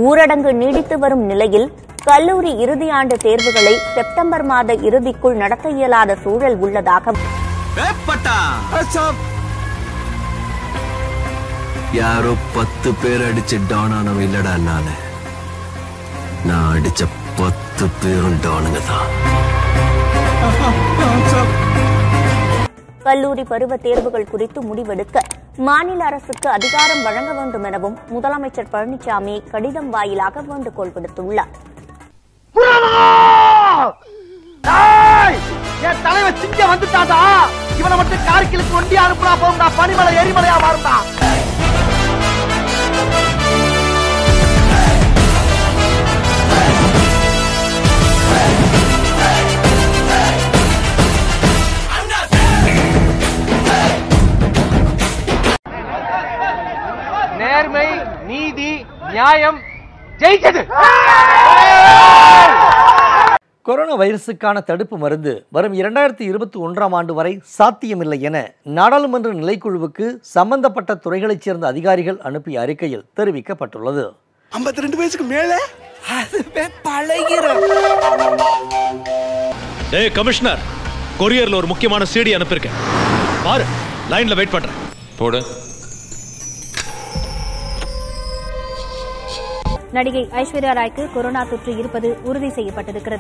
ஊரடங்கு நீடித்து வரும் நிலையில் கல்லூரி இறுதியாண்டு தேர்வுகளை செப்டம்பர் மாத இறுதிக்குள் நடத்த இயலாத சூழல் உள்ளதாக யாரோ பத்து பேர் அடிச்சு டான் ஆனவன் இல்லடா நானு நான் அடிச்ச பத்து பேரும் டானுங்க தான் கல்லூரி பருவ தேர்வுகள் குறித்து முடிவெடுக்க மாநில அரசுக்கு அதிகாரம் வழங்க வேண்டும் எனவும் முதலமைச்சர் பழனிசாமி கடிதம் வாயிலாக வேண்டுகோள் விடுத்துள்ளார் டேய்! என் தலைவன் சிங்க வந்துட்டாடா இவனை மட்டும் கார்கிலுக்கு ஒண்டி அனுப்புனா போகும்டா பனிமலை எரிமலையா மாறும்டா நேர்மை நீதி நியாயம் ஜெயிச்சது கொரோனா வைரசுக்கான தடுப்பு மருந்து வரும் இரண்டாயிரத்தி இருபத்தி ஒன்றாம் ஆண்டு வரை சாத்தியமில்லை என நாடாளுமன்ற நிலைக்குழுவுக்கு சம்பந்தப்பட்ட துறைகளைச் சேர்ந்த அதிகாரிகள் அனுப்பிய அறிக்கையில் தெரிவிக்கப்பட்டுள்ளது ஐம்பத்தி ரெண்டு வயசுக்கு மேல அதுவே பழகிற டேய் கமிஷனர் கொரியர்ல ஒரு முக்கியமான சிடி அனுப்பியிருக்கேன் பாரு லைன்ல வெயிட் பண்றேன் போடு நடிகை ஐஸ்வர்யா ராய்க்கு கொரோனா தொற்று இருப்பது உறுதி செய்யப்பட்டிருக்கிறது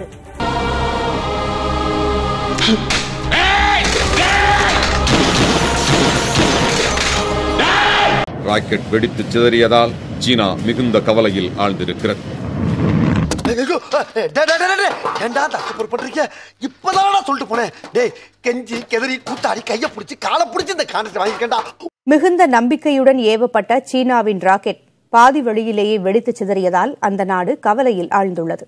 ராக்கெட் வெடித்து சிதறியதால் சீனா மிகுந்த கவலையில் ஆழ்ந்திருக்கிறது ஏண்டா தப்பு பொறுப்பட்டிருக்க இப்பதானடா சொல்லிட்டு போனேன் டேய் கெஞ்சி கெதறி கூத்தாடி கைய பிடிச்சி காலை பிடிச்சி இந்த காண்டத்தை வாங்கிக்கண்டா மிகுந்த நம்பிக்கையுடன் ஏவப்பட்ட சீனாவின் ராக்கெட் பாதி வழியிலேயே வெடித்து சிதறியதால் அந்த நாடு கவலையில் ஆழ்ந்துள்ளது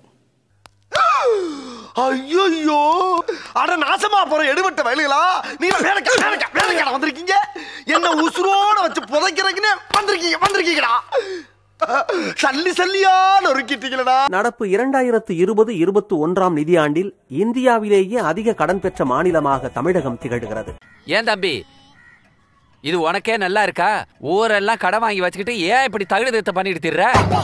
ஐயோ அட நாசமா போற எடுபட்ட வயலுகளா நீங்க வேலைக்கா வேலைக்கா வேலைக்கா வந்திருக்கீங்க என்ன உசுரோட வச்சு புதைக்கிறதுக்குன்னு வந்திருக்கீங்க வந்திருக்கீங்கடா சல்லி சல்லியா நொறுக்கிட்டீங்களடா நடப்பு இரண்டாயிரத்து இருபது இருபத்தி ஒன்றாம் நிதியாண்டில் இந்தியாவிலேயே அதிக கடன் பெற்ற மாநிலமாக தமிழகம் திகழ்கிறது ஏன் தம்பி இது உனக்கே நல்லா இருக்கா ஊரெல்லாம் கடன் வாங்கி வச்சுக்கிட்டு ஏன் இப்படி தகுதி திருத்தம் பண்ணிட்டு திர்ற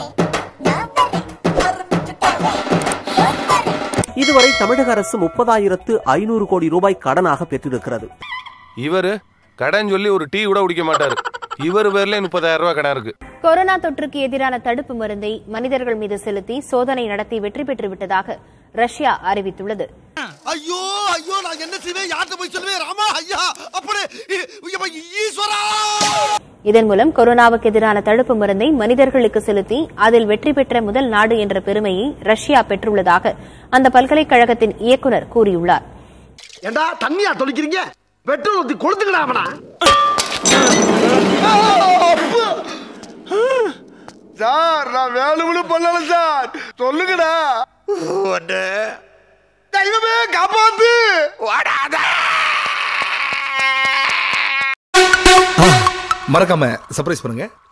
இதுவரை தமிழக அரசு முப்பதாயிரத்து ஐநூறு கோடி ரூபாய் கடனாக பெற்றிருக்கிறது இவரு கடன் சொல்லி ஒரு டீ கூட குடிக்க மாட்டாரு இவர் பேர்ல முப்பதாயிரம் ரூபாய் கடன் இருக்கு கொரோனா தொற்றுக்கு எதிரான தடுப்பு மருந்தை மனிதர்கள் மீது செலுத்தி சோதனை நடத்தி வெற்றி பெற்று விட்டதாக ரஷ்யா அறிவித்துள்ளது ஐயோ ஐயோ நான் என்ன செய்வேன் யார்கிட்ட போய் சொல்லுவேன் ராமா ஐயா அப்படி ஈஸ்வரா இதன் மூலம் கொரோனாவுக்கு எதிரான தடுப்பு மருந்தை மனிதர்களுக்கு செலுத்தி அதில் வெற்றி பெற்ற முதல் நாடு என்ற பெருமையை ரஷ்யா பெற்றுள்ளதாக அந்த பல்கலைக்கழகத்தின் இயக்குநர் கூறியுள்ளார் ஏண்டா தண்ணியா தொளிக்கிறீங்க பெட்ரோல் ஊத்தி கொளுத்துக்கடா அவனா சார் நான் வேலுமனு பண்ணல சார் சொல்லுங்கடா தெய்வமே காப்பாத்து மறக்காம சர்ப்ரைஸ் பண்ணுங்க